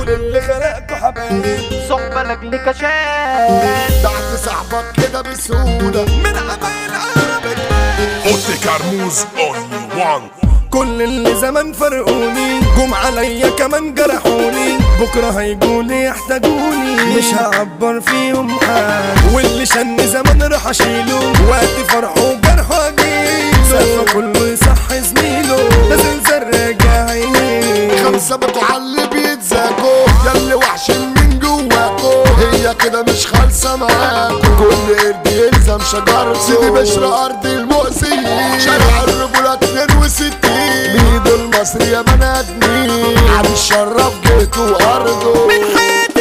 كل اللي خلقكوا حبايب صحبة لاجل كشان بعد صاحبك كده بسهولة من عمايل قلبك Otte Carmouze only one. كل اللي زمان فرقوني جم عليا كمان جرحوني بكرة هيجولي يحتاجوني مش هعبر فيهم حاجة واللي شن زمان راح اشيله وقت فرحه وجرحه اجيله سالفة كله يصح زميله ده زلزال راجع عينيه خمسة بقوا على اللي بيتزاكوا ياللي وحشين من جواكوا هي كده مش خالصة معاكوا كل قرد يلزم شجرته سيدي بشر أرض المؤذيين شارع الرجولة 62 بيد المصري يا بني آدمين عم شرف جيته وأرضه حياتي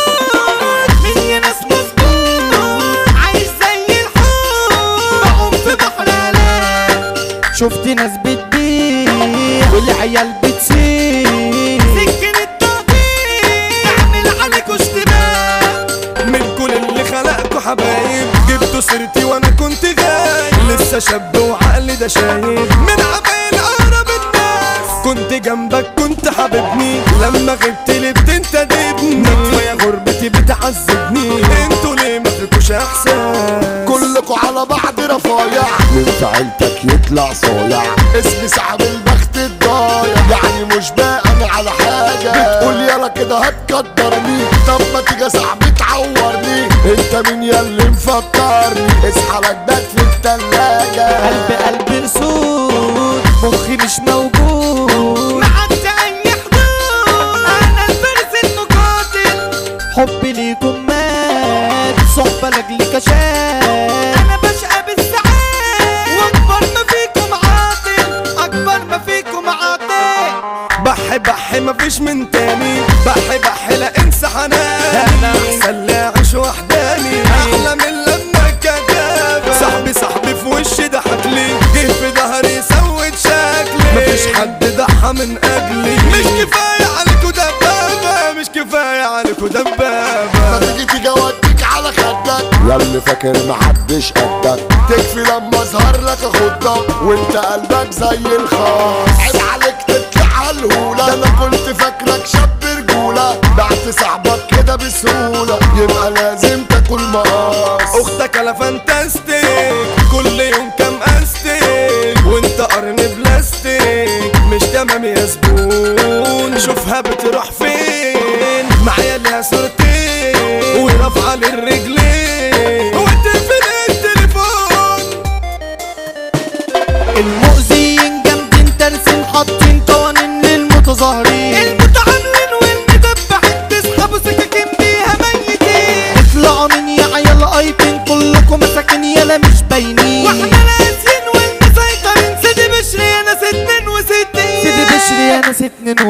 بموت مني ناس مظبوط عايش زي الحوت بعوم في بحر هلاك شفت ناس بتبيع والعيال بتسيح سكن التقطيع اعمل عليكوا اشتباك من كل اللي خلقكوا حبايب جبتوا سيرتي وانا كنت غايب لسه شاب وعقلي ده شايب من عمايل اقرب الناس كنت جنبك كنت حبيبني لما غبت لي بتنتدبني شوية غربتي بتعذبني انتوا ليه ما فيكوش احساس كلكوا على بعض رفايع من عيلتك يطلع صايع اسمي صاحب البخت الضايع يعني مش باقي على حاجة بتقول يلا كده هتقدرني طب ما تيجي يا صاحبي تعورني انت مين يا اللي مفكرني اصحى لك بات في التلاجة قلب قلب رسول مخي مش موجود معدي اي حدود انا الفارس المقاتل حبي ليكم مات صحبة لاجل كشان انا بشقى بالساعات واكبر ما فيكم عاطل اكبر ما فيكم عاطل بحي بحي مفيش من تاني بحي بحي لا انسى حناني انا احسن لا اعيش وحداني احلى من لما كتاب صاحبي صاحبي في وشي ضحك لي جه في ظهري سود شكلي مفيش حد ضحى من اجلي مش كفايه عليكوا دبابه مش كفايه عليكوا ما دبابه تيجي تيجي اوديك على خدك يا اللي فاكر محدش قدك تكفي لما اظهر لك اخدك وانت قلبك زي الخاص عيب عليك تطلع الهولة ده انا كنت فاكرك شاب رجولة بعت صاحبك كده بسهولة يبقى لازم تاكل مقاص اختك على فانتاستيك كل يوم كام استيك وانت قرن بلاستيك مش تمام يا زبون شوفها بتروح فين معايا ليها صورتين ورافعه للرجلين وتقفل التليفون المؤذيين جامدين ترسين حاطين قوانين للمتظاهرين المتعاملين والمدبحين تسحبوا سكاكين بيها ميتين اطلعوا من يا عيال ايتين كلكم مساكين يالا مش باينين واحنا ناسيين والمسيطرين سيدي بشري انا ستين وستين سيدي بشري انا ستين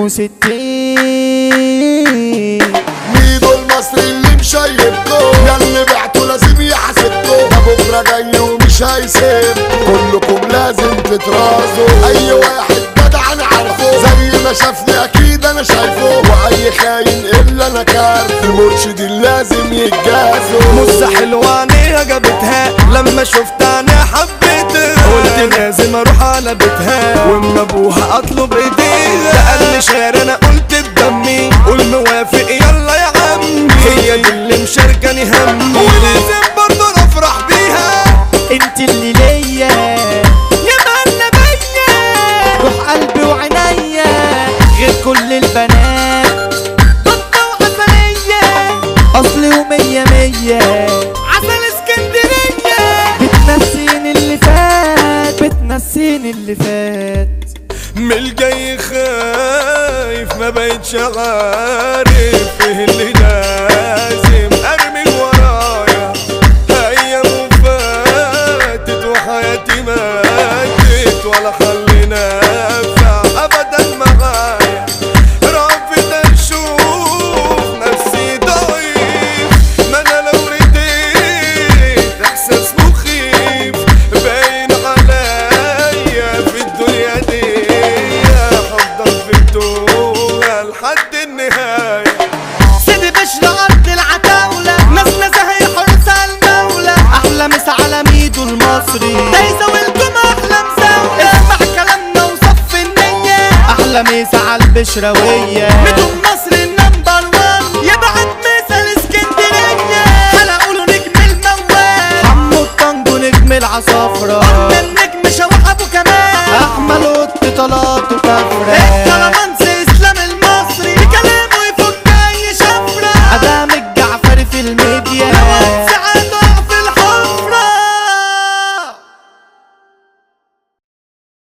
وستين ميدو المصري اللي مشيبكو يا اللي بعته لازم يحاسبكو ده بكره جاي ومش هيسيب كلكم لازم تترازوا اي واحد جدع انا عارفه زي ما شافني اكيد انا شايفه واي خاين الا انا كارف المرشد لازم يتجازوا مزة حلوة عينيها جابتها لما شفتها انا حبيتها قلت لازم اروح على بيتها ومن ابوها اطلب ايديها ده قال لي شعر انا قلت بدمي قول موافق يلا يا عمي هي دي اللي مشاركاني همي ولازم برضه افرح بيها انت اللي ليا يا مهلا بيا روح قلبي وعينيا غير كل البنات بطة وعسلية اصلي ومية مية عسل اسكندرية بتنسيني اللي فات بتنسيني اللي فات من الجاي خايف ما بقتش عارف ايه اللي لازم ارمي ورايا ايام فاتت وحياتي ماتت ولا خلي نافع ابدا معايا رافض اشوف نفسي ضعيف ما انا لو رديت احساس مخيف باين عليا في الدنيا دي هفضل في التوه لحد النهايه سيدي بشر ارض العتاولة ناس نزهة يحرس المولى احلى مسا على ميدو المصري ده يزاولكم احلى مساولة اسمع كلامنا وصف النية احلى مسا على البشراوية ميدو المصري النمبر ماشية